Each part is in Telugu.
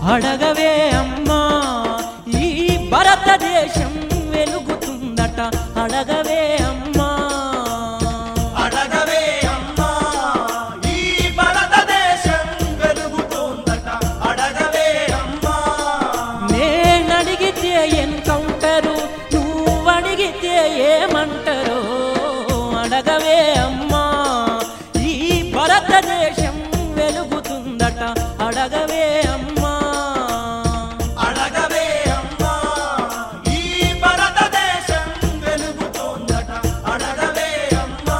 అడగవే అమ్మా ఈ భారతదేశం వెలుగుతుందట అడగవే అమ్మా అడగవే అమ్మా ఈ భారతదేశం వెలుగుతోందట అడగవే అమ్మా నేనడిగితే ఎన్కౌంటరు నువ్వడిగితే ఏమంటారో అడగవే అమ్మా ఈ భారతదేశం వెలుగుతుందట అడగవే అమ్మా అడగవే అమ్మా ఈ భారతదేశం వెలుగుతోందట అడగవే అమ్మా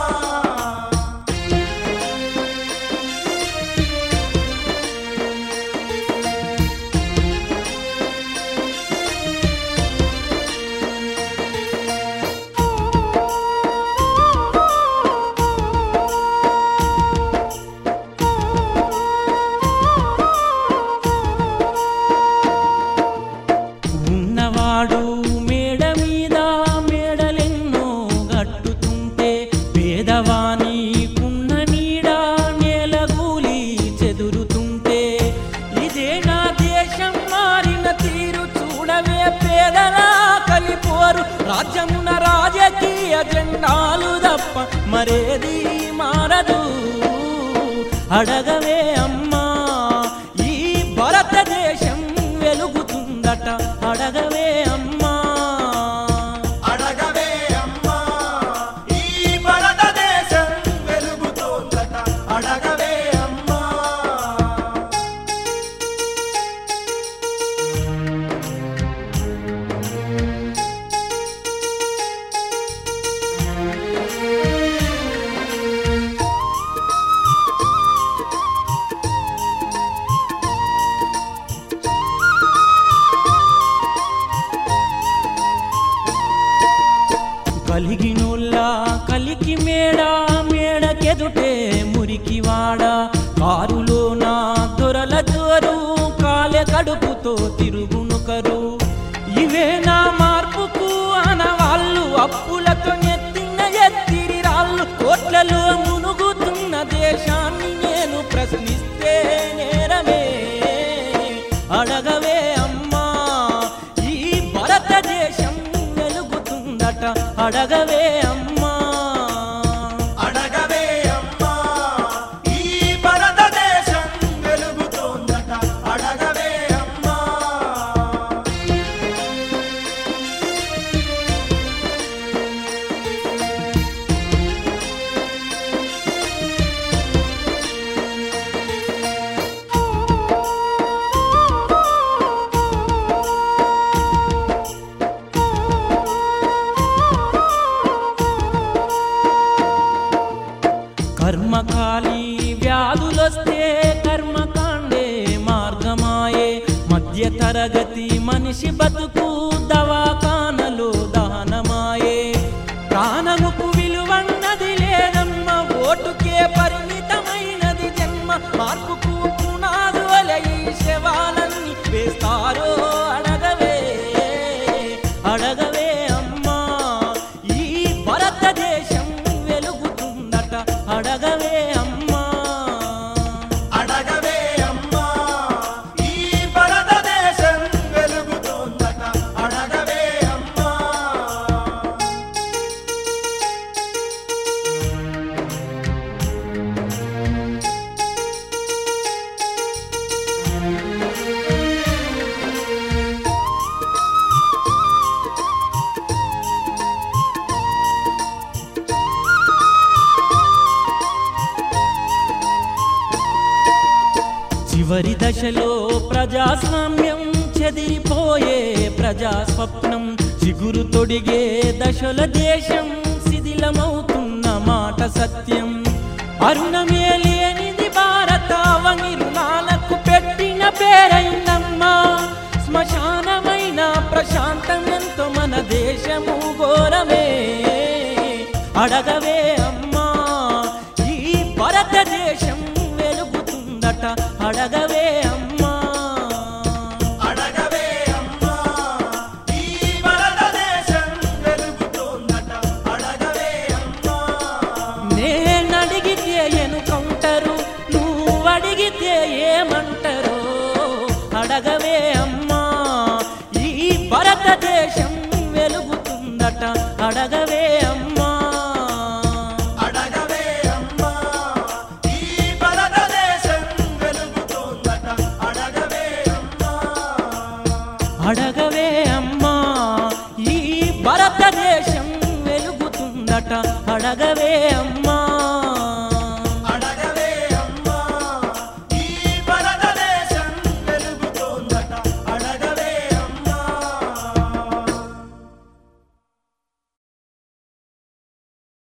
ఉన్నవాడు మేడ మీద మేడలెన్నో గట్టుతుంటే పేదవాని కున్న నీడ నేలగూలి చెదురుతుంటే ఇదే నా దేశం మారిన తీరు చూడవే పేదలా కలిపోరు రాజ్యమున రాజకీయ జెండాలు తప్ప మరేది మారదు అడగవే అమ్మా ఈ భారతదేశం వెలుగుతుందట అడగవే అమ్మా అడగవే అమ్మా ఈ భారతదేశం వెలుగుతోందట అడగవే అమ్మా కలిగినోళ్ళ కలికి మేడ మేడకెదుటే మురికి వాడ కారులో నా దొరల జోరు కాలె కడుపుతో తిరుగునుకరు ఇవే నా మార్పుకు అనవాళ్ళు అప్పులతో నెత్తిన ఎత్తిరి రాళ్ళు కోట్లలో మునుగుతున్న దేశాన్ని నేను ప్రశ్నిస్తే నేరమే అడగవే అమ్మా ఈ భారతదేశం వెలుగుతుందట అడగవే అమ్మా అడగవే అమ్మా ఈ భారతదేశం వెలుగుతోందట అడగవే అమ్మా కర్మకాలి వ్యాధులొస్తే కర్మకాండే మార్గమాయే మధ్య తరగతి మనిషి బతుకు దవాఖానలో దహనమాయే ప్రాణముకు విలువన్నది లేదమ్మ ఓటుకే పరిమితమైనది జన్మ మార్పుకు పునాదుల ఈ శవాలన్నీ వేస్తారో అడగవే అడగవే అమ్మా ఈ భారతదేశం వెలుగుతుందట అడగవే అమ్మా అడగవే అమ్మా ఈ భారతదేశం వెలుగుతోందట అడగవే అమ్మా చివరి దశలో ప్రజాస్వామ్యం చెదిరిపోయే ప్రజాస్వప్నం చిగురు తొడిగే దశల దేశం శిథిలమవుతున్న మాట సత్యం అరుణమే లేనిది భారత అవని రుణాలకు పెట్టిన పేరైందమ్మా శ్మశానమైన ప్రశాంతం ఎంతో మన దేశము ఘోరమే అడగవే అమ్మా ఈ భారతదేశం వెలుగుతుందట అడగవే అమ్మా అడగవే అమ్మా ఈ భారతదేశం వెలుగుతోందట అడగవే అమ్మా నేనడిగితే ఎనుకౌంటరు నువ్వడిగితే ఏమంటారో అడగవే అడగవే అమ్మా